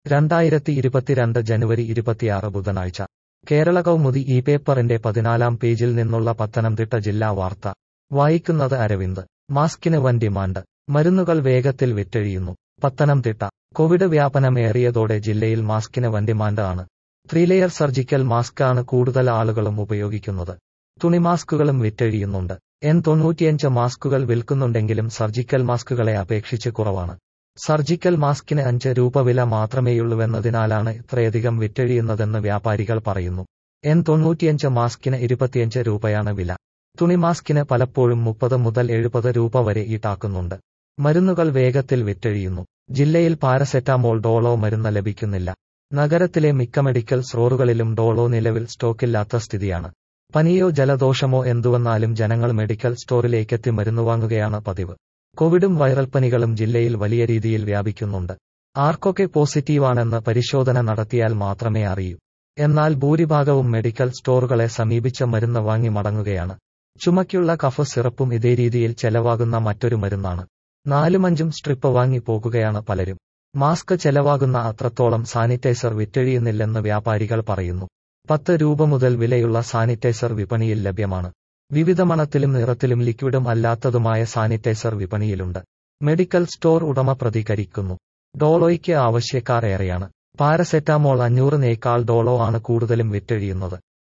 രണ്ടായിരത്തി ഇരുപത്തിരണ്ട് ജനുവരി ഇരുപത്തിയാറ് ബുധനാഴ്ച കേരള കൗമുദി ഈ പേപ്പറിന്റെ പതിനാലാം പേജിൽ നിന്നുള്ള പത്തനംതിട്ട ജില്ലാ വാർത്ത വായിക്കുന്നത് അരവിന്ദ് മാസ്കിന് വൻ ഡിമാൻഡ് മരുന്നുകൾ വേഗത്തിൽ വിറ്റഴിയുന്നു പത്തനംതിട്ട കോവിഡ് വ്യാപനമേറിയതോടെ ജില്ലയിൽ മാസ്കിന് വൻ ഡിമാൻഡ് ആണ് ത്രീ ലെയർ സർജിക്കൽ മാസ്ക് ആണ് കൂടുതൽ ആളുകളും ഉപയോഗിക്കുന്നത് തുണി മാസ്കുകളും വിറ്റഴിയുന്നുണ്ട് എൻ തൊണ്ണൂറ്റിയഞ്ച് മാസ്കുകൾ വിൽക്കുന്നുണ്ടെങ്കിലും സർജിക്കൽ മാസ്കുകളെ അപേക്ഷിച്ച് കുറവാണ് സർജിക്കൽ മാസ്കിന് അഞ്ച് രൂപ വില മാത്രമേയുള്ളൂവെന്നതിനാലാണ് ഇത്രയധികം വിറ്റഴിയുന്നതെന്ന് വ്യാപാരികൾ പറയുന്നു എൻ തൊണ്ണൂറ്റിയഞ്ച് മാസ്കിന് ഇരുപത്തിയഞ്ച് രൂപയാണ് വില തുണി മാസ്കിന് പലപ്പോഴും മുപ്പത് മുതൽ എഴുപത് രൂപ വരെ ഈടാക്കുന്നുണ്ട് മരുന്നുകൾ വേഗത്തിൽ വിറ്റഴിയുന്നു ജില്ലയിൽ പാരസെറ്റാമോൾ ഡോളോ മരുന്ന് ലഭിക്കുന്നില്ല നഗരത്തിലെ മിക്ക മെഡിക്കൽ സ്റ്റോറുകളിലും ഡോളോ നിലവിൽ സ്റ്റോക്കില്ലാത്ത സ്ഥിതിയാണ് പനിയോ ജലദോഷമോ എന്തുവന്നാലും ജനങ്ങൾ മെഡിക്കൽ സ്റ്റോറിലേക്കെത്തി മരുന്ന് വാങ്ങുകയാണ് പതിവ് കോവിഡും വൈറൽ പനികളും ജില്ലയിൽ വലിയ രീതിയിൽ വ്യാപിക്കുന്നുണ്ട് ആർക്കൊക്കെ പോസിറ്റീവാണെന്ന് പരിശോധന നടത്തിയാൽ മാത്രമേ അറിയൂ എന്നാൽ ഭൂരിഭാഗവും മെഡിക്കൽ സ്റ്റോറുകളെ സമീപിച്ച മരുന്ന് വാങ്ങി മടങ്ങുകയാണ് ചുമയ്ക്കുള്ള കഫ് സിറപ്പും ഇതേ രീതിയിൽ ചെലവാകുന്ന മറ്റൊരു മരുന്നാണ് നാലുമഞ്ചും സ്ട്രിപ്പ് വാങ്ങി പോകുകയാണ് പലരും മാസ്ക് ചെലവാകുന്ന അത്രത്തോളം സാനിറ്റൈസർ വിറ്റഴിയുന്നില്ലെന്ന് വ്യാപാരികൾ പറയുന്നു പത്ത് രൂപ മുതൽ വിലയുള്ള സാനിറ്റൈസർ വിപണിയിൽ ലഭ്യമാണ് വിവിധ മണത്തിലും നിറത്തിലും ലിക്വിഡും അല്ലാത്തതുമായ സാനിറ്റൈസർ വിപണിയിലുണ്ട് മെഡിക്കൽ സ്റ്റോർ ഉടമ പ്രതികരിക്കുന്നു ഡോളോയ്ക്ക് ആവശ്യക്കാർ ഏറെയാണ് പാരസെറ്റാമോൾ അഞ്ഞൂറിനേക്കാൾ ഡോളോ ആണ് കൂടുതലും വിറ്റഴിയുന്നത്